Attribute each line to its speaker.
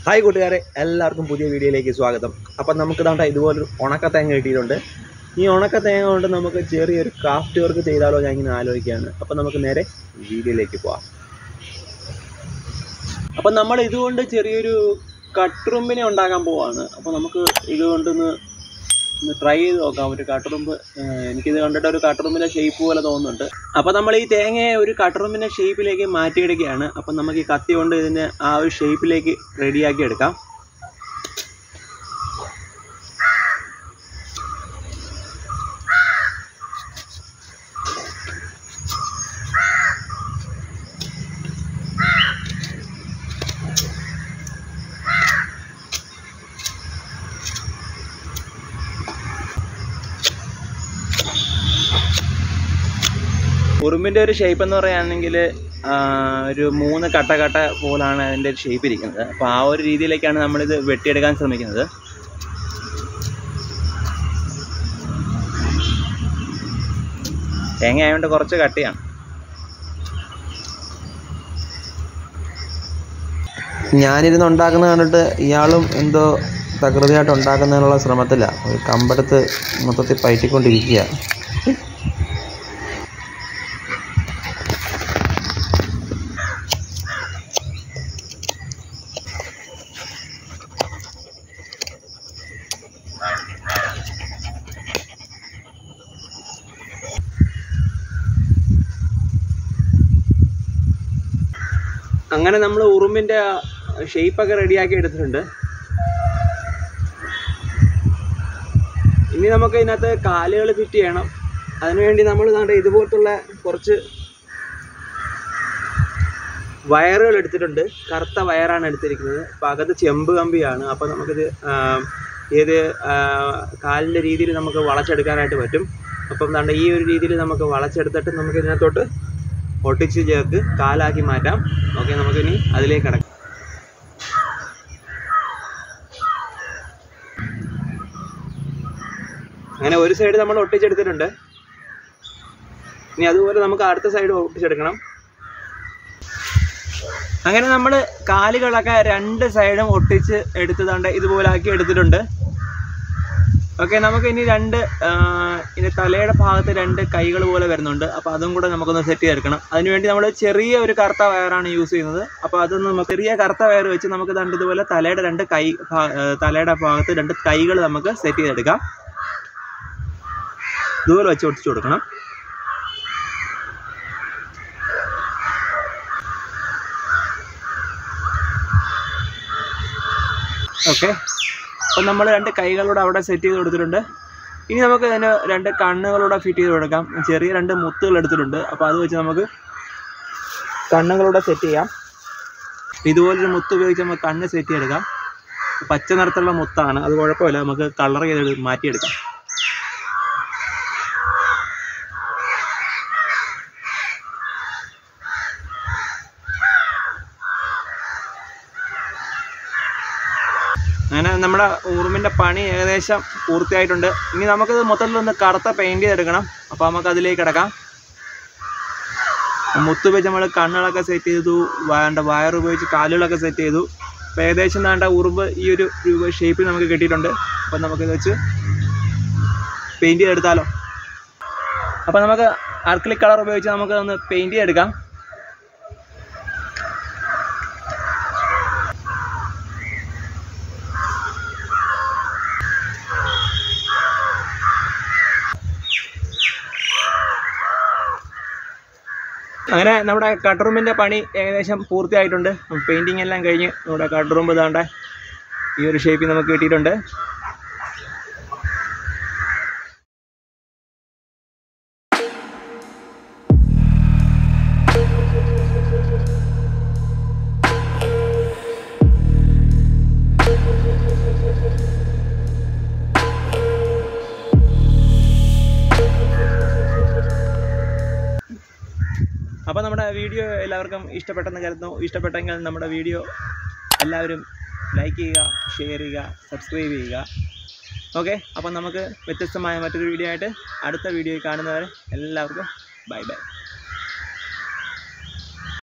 Speaker 1: hi കൂട്ടുകാരെ എല്ലാവർക്കും പുതിയ വീഡിയോയിലേക്ക് സ്വാഗതം അപ്പം നമുക്ക് ദാണ്ട ഇതുപോലൊരു ഉണക്ക തേങ്ങ കിട്ടിയിട്ടുണ്ട് ഈ ഉണക്ക തേങ്ങ കൊണ്ട് നമുക്ക് ചെറിയൊരു ക്രാഫ്റ്റ് വർക്ക് ചെയ്താലോ ഞാൻ ഇങ്ങനെ ആലോചിക്കുകയാണ് അപ്പം നമുക്ക് നേരെ വീഡിയോയിലേക്ക് പോവാം അപ്പം നമ്മൾ ഇതുകൊണ്ട് ചെറിയൊരു കട്ട്റുമ്പിനെ ഉണ്ടാക്കാൻ പോവാണ് അപ്പോൾ നമുക്ക് ഇതുകൊണ്ടൊന്ന് ഒന്ന് ട്രൈ ചെയ്ത് നോക്കാം ഒരു കട്ടറുമ്പ് എനിക്കിത് കണ്ടിട്ട് ഒരു കട്ടറുമ്പിൻ്റെ ഷേപ്പ് പോലെ തോന്നുന്നുണ്ട് അപ്പോൾ നമ്മൾ ഈ തേങ്ങയെ ഒരു കട്ടറുമ്പിൻ്റെ ഷേപ്പിലേക്ക് മാറ്റിയെടുക്കുകയാണ് അപ്പം നമുക്ക് ഈ കത്തി കൊണ്ട് ഇതിനെ ആ ഒരു ഷേപ്പിലേക്ക് റെഡിയാക്കി എടുക്കാം ഉറുമ്പിൻ്റെ ഒരു ഷേപ്പ് എന്ന് പറയുകയാണെങ്കിൽ ഒരു മൂന്ന് കട്ട കട്ട പോലാണ് അതിൻ്റെ ഒരു ഷേപ്പ് ഇരിക്കുന്നത് അപ്പോൾ ആ ഒരു രീതിയിലേക്കാണ് നമ്മളിത് വെട്ടിയെടുക്കാൻ ശ്രമിക്കുന്നത് തേങ്ങ ആയതുകൊണ്ട് കുറച്ച് കട്ടിയാണ്
Speaker 2: ഞാനിരുന്ന് ഉണ്ടാക്കുന്ന കണ്ടിട്ട് ഇയാളും എന്തോ തകൃതിയായിട്ട് ഉണ്ടാക്കുന്നതിനുള്ള ശ്രമത്തിലാണ് ഒരു കമ്പെടുത്ത് മൊത്തത്തിൽ പയറ്റിക്കൊണ്ടിരിക്കുക
Speaker 1: അങ്ങനെ നമ്മൾ ഉറുമ്പിൻ്റെ ഷേപ്പൊക്കെ റെഡിയാക്കി എടുത്തിട്ടുണ്ട് ഇനി നമുക്ക് ഇതിനകത്ത് കാലുകൾ ഫിറ്റ് ചെയ്യണം അതിനുവേണ്ടി നമ്മൾ ദാണ്ടെ ഇതുപോലത്തുള്ള കുറച്ച് വയറുകൾ എടുത്തിട്ടുണ്ട് കറുത്ത വയറാണ് എടുത്തിരിക്കുന്നത് അപ്പോൾ അകത്ത് ചെമ്പ് കമ്പിയാണ് അപ്പോൾ നമുക്കിത് ആ, ഏത് ആ, കാലിൻ്റെ രീതിയിൽ നമുക്ക് വളച്ചെടുക്കാനായിട്ട് പറ്റും അപ്പം ദാണ്ടെ ഈ ഒരു രീതിയിൽ നമുക്ക് വളച്ചെടുത്തിട്ട് നമുക്ക് ഇതിനകത്തോട്ട് ഒട്ടിച്ച് ചേർത്ത് കാലാക്കി മാറ്റാം ഓക്കെ നമുക്കിനി അതിലേക്ക് കിടക്കാം അങ്ങനെ ഒരു സൈഡ് നമ്മൾ ഒട്ടിച്ചെടുത്തിട്ടുണ്ട് ഇനി അതുപോലെ നമുക്ക് അടുത്ത സൈഡ് ഒട്ടിച്ചെടുക്കണം അങ്ങനെ നമ്മൾ കാലുകളൊക്കെ രണ്ട് സൈഡും ഒട്ടിച്ച് എടുത്തതാണ്ട് ഇതുപോലെ ആക്കി എടുത്തിട്ടുണ്ട് ഓക്കെ നമുക്ക് ഇനി രണ്ട് ആ, ഇനി തലയുടെ ഭാഗത്ത് രണ്ട് കൈകൾ പോലെ വരുന്നുണ്ട് അപ്പോൾ അതും കൂടെ നമുക്കൊന്ന് സെറ്റ് ചെയ്തെടുക്കണം അതിനുവേണ്ടി നമ്മൾ ചെറിയ ഒരു കറുത്ത വയറാണ് യൂസ് ചെയ്യുന്നത് അപ്പോൾ അതൊന്ന് നമുക്ക് ചെറിയ കറുത്ത വയർ വെച്ച് നമുക്ക് ദണ്ട് ഇതുപോലെ തലയുടെ രണ്ട് കൈ ഭാ- ആ, തലയുടെ ഭാഗത്ത് രണ്ട് കൈകൾ നമുക്ക് സെറ്റ് ചെയ്തെടുക്കാം ഇതുപോലെ വെച്ച് ഒട്ടിച്ചു കൊടുക്കണം ഓക്കെ അപ്പം നമ്മൾ രണ്ട് കൈകളൂടെ അവിടെ സെറ്റ് ചെയ്ത് കൊടുത്തിട്ടുണ്ട് ഇനി നമുക്ക് അതിന് രണ്ട് കണ്ണുകളൂടെ ഫിറ്റ് ചെയ്ത് കൊടുക്കാം ചെറിയ രണ്ട് മുത്തുകൾ എടുത്തിട്ടുണ്ട് അപ്പോൾ അത് വെച്ച് നമുക്ക് കണ്ണുകളൂടെ സെറ്റ് ചെയ്യാം ഇതുപോലൊരു മുത്ത് ഉപയോഗിച്ച് നമുക്ക് കണ്ണ് സെറ്റ് ചെയ്തെടുക്കാം പച്ച നിറത്തിലുള്ള മുത്താണ് അത് കുഴപ്പമില്ല നമുക്ക് കളർ ചെയ്ത് മാറ്റിയെടുക്കാം അങ്ങനെ നമ്മുടെ ഉറുമിൻ്റെ പണി ഏകദേശം പൂർത്തിയായിട്ടുണ്ട് ഇനി നമുക്കിത് മൊത്തത്തിലൊന്ന് കറുത്ത പെയിൻറ് ചെയ്തെടുക്കണം അപ്പോൾ നമുക്ക് അതിലേക്ക് കിടക്കാം മുത്ത് വെച്ച് നമ്മൾ കണ്ണുകളൊക്കെ സെറ്റ് ചെയ്തു വേണ്ട വയർ ഉപയോഗിച്ച് കാലുകളൊക്കെ സെറ്റ് ചെയ്തു അപ്പോൾ ഏകദേശം വേണ്ട ഉറുമ്പ് ഈ ഒരു ഷേപ്പിൽ നമുക്ക് കിട്ടിയിട്ടുണ്ട് അപ്പോൾ നമുക്കിത് വെച്ച് പെയിൻറ് ചെയ്തെടുത്താലോ അപ്പോൾ നമുക്ക് അർക്കിലിക് കളർ ഉപയോഗിച്ച് നമുക്ക് ഒന്ന് പെയിൻറ് ചെയ്തെടുക്കാം അങ്ങനെ നമ്മുടെ കട്ടറുമ്പിൻ്റെ പണി ഏകദേശം പൂർത്തിയായിട്ടുണ്ട് പെയിൻറ്റിങ് എല്ലാം കഴിഞ്ഞ് നമ്മുടെ കട്ടറുമ്പ് ഇതാണ്ട് ഈ ഒരു ഷേപ്പിൽ നമുക്ക് കിട്ടിയിട്ടുണ്ട് അപ്പോൾ നമ്മുടെ വീഡിയോ എല്ലാവർക്കും ഇഷ്ടപ്പെട്ടെന്ന് കരുതുന്നു ഇഷ്ടപ്പെട്ടെങ്കിൽ നമ്മുടെ വീഡിയോ എല്ലാവരും ലൈക്ക് ചെയ്യുക ഷെയർ ചെയ്യുക സബ്സ്ക്രൈബ് ചെയ്യുക ഓക്കെ അപ്പം നമുക്ക് വ്യത്യസ്തമായ മറ്റൊരു വീഡിയോ ആയിട്ട് അടുത്ത വീഡിയോയിൽ കാണുന്നവരെ എല്ലാവർക്കും ബൈ ബൈ